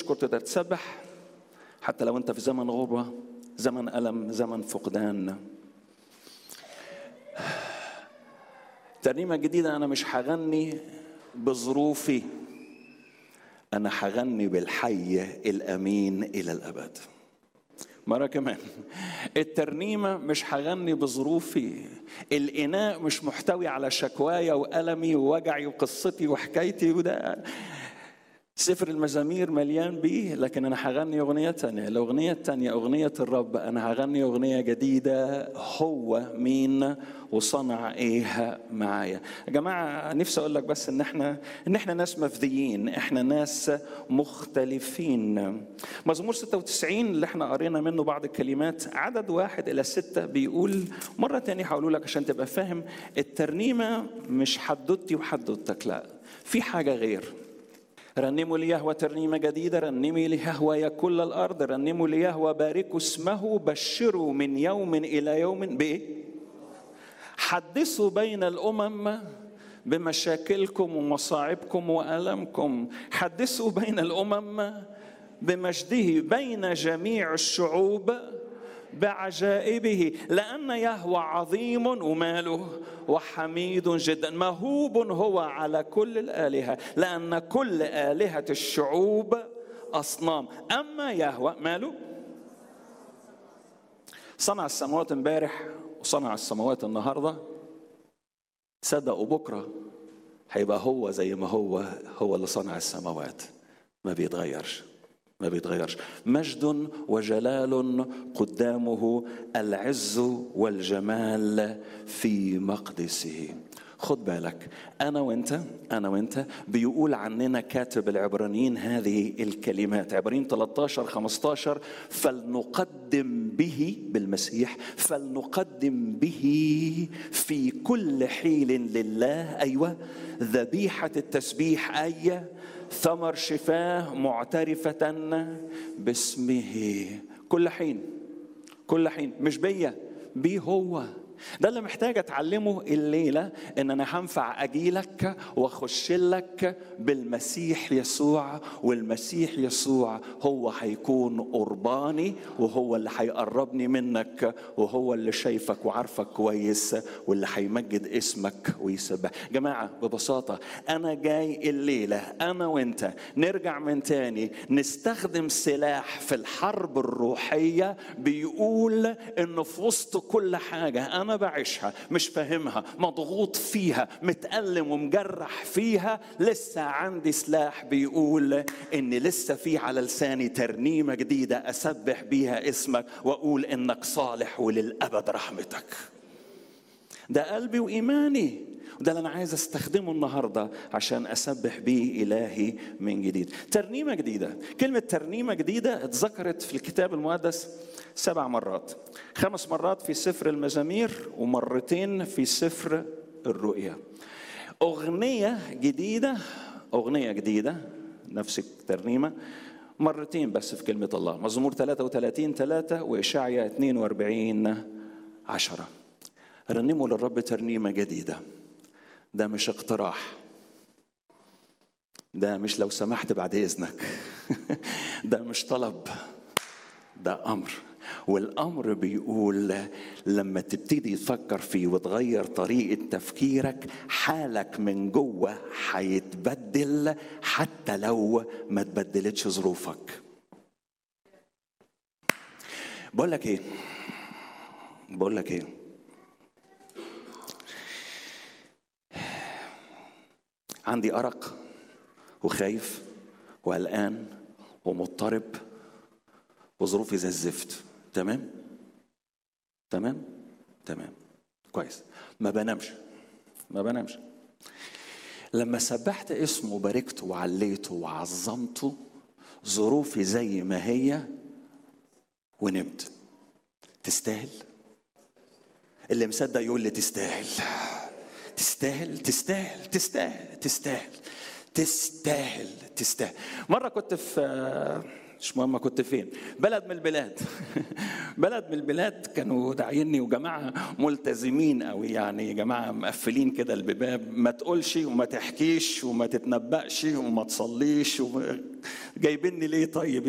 تشكر تقدر تسبح حتى لو انت في زمن غربة زمن ألم زمن فقدان ترنيمة جديدة أنا مش هغني بظروفي أنا هغني بالحي الأمين إلى الأبد مرة كمان الترنيمة مش هغني بظروفي الإناء مش محتوي على شكوايا وألمي ووجعي وقصتي وحكايتي وده سفر المزامير مليان بيه لكن أنا هغني أغنية تانية الأغنية التانية أغنية الرب أنا هغني أغنية جديدة هو مين وصنع إيه معايا يا جماعة نفسي أقول لك بس إن إحنا إن إحنا ناس مفديين إحنا ناس مختلفين مزمور 96 اللي إحنا قرينا منه بعض الكلمات عدد واحد إلى ستة بيقول مرة تانية هقوله لك عشان تبقى فاهم الترنيمة مش حدوتي وحدوتك لا في حاجة غير رنموا ليهوى ترنيمة جديدة رنمي ليهوى يا كل الأرض رنموا ليهوى باركوا اسمه بشروا من يوم إلى يوم بإيه؟ حدثوا بين الأمم بمشاكلكم ومصاعبكم وألمكم حدثوا بين الأمم بمجده بين جميع الشعوب بعجائبه لأن يهوى عظيم وماله وحميد جدا مهوب هو على كل الآلهة لأن كل آلهة الشعوب أصنام أما يهوى ماله صنع السماوات امبارح وصنع السماوات النهاردة صدقوا بكرة هيبقى هو زي ما هو هو اللي صنع السماوات ما بيتغيرش ما بيتغيرش مجد وجلال قدامه العز والجمال في مقدسه خد بالك انا وانت انا وانت بيقول عننا كاتب العبرانيين هذه الكلمات عبرانيين 13 15 فلنقدم به بالمسيح فلنقدم به في كل حين لله ايوه ذبيحه التسبيح اي ثمر شفاه معترفة باسمه كل حين كل حين مش بيا بيه هو ده اللي محتاج اتعلمه الليله ان انا هنفع اجيلك واخش لك بالمسيح يسوع والمسيح يسوع هو هيكون قرباني وهو اللي هيقربني منك وهو اللي شايفك وعارفك كويس واللي هيمجد اسمك ويسبح جماعه ببساطه انا جاي الليله انا وانت نرجع من تاني نستخدم سلاح في الحرب الروحيه بيقول انه في وسط كل حاجه انا انا بعيشها مش فاهمها مضغوط فيها متألم ومجرح فيها لسه عندي سلاح بيقول ان لسه في على لساني ترنيمة جديدة اسبح بيها اسمك واقول انك صالح وللابد رحمتك ده قلبي وايماني وده اللي انا عايز استخدمه النهارده عشان اسبح بيه الهي من جديد ترنيمه جديده كلمه ترنيمه جديده اتذكرت في الكتاب المقدس سبع مرات خمس مرات في سفر المزامير ومرتين في سفر الرؤيا اغنيه جديده اغنيه جديده نفس الترنيمه مرتين بس في كلمه الله مزمور 33 3 واشعيا 42 10 رنموا للرب ترنيمه جديده ده مش اقتراح ده مش لو سمحت بعد اذنك ده مش طلب ده امر والامر بيقول لما تبتدي تفكر فيه وتغير طريقه تفكيرك حالك من جوه هيتبدل حتى لو ما تبدلتش ظروفك بقول لك ايه بقول لك ايه عندي أرق وخايف وقلقان ومضطرب وظروفي زي الزفت تمام تمام تمام كويس ما بنامش ما بنامش لما سبحت اسمه وباركته وعليته وعظمته ظروفي زي ما هي ونمت تستاهل اللي مصدق يقول لي تستاهل تستاهل تستاهل تستاهل تستاهل تستاهل تستاهل مرة كنت في مش مهم كنت فين بلد من البلاد بلد من البلاد كانوا داعيني وجماعة ملتزمين قوي يعني جماعة مقفلين كده الباب ما تقولش وما تحكيش وما تتنبأش وما تصليش وما جايبيني ليه طيب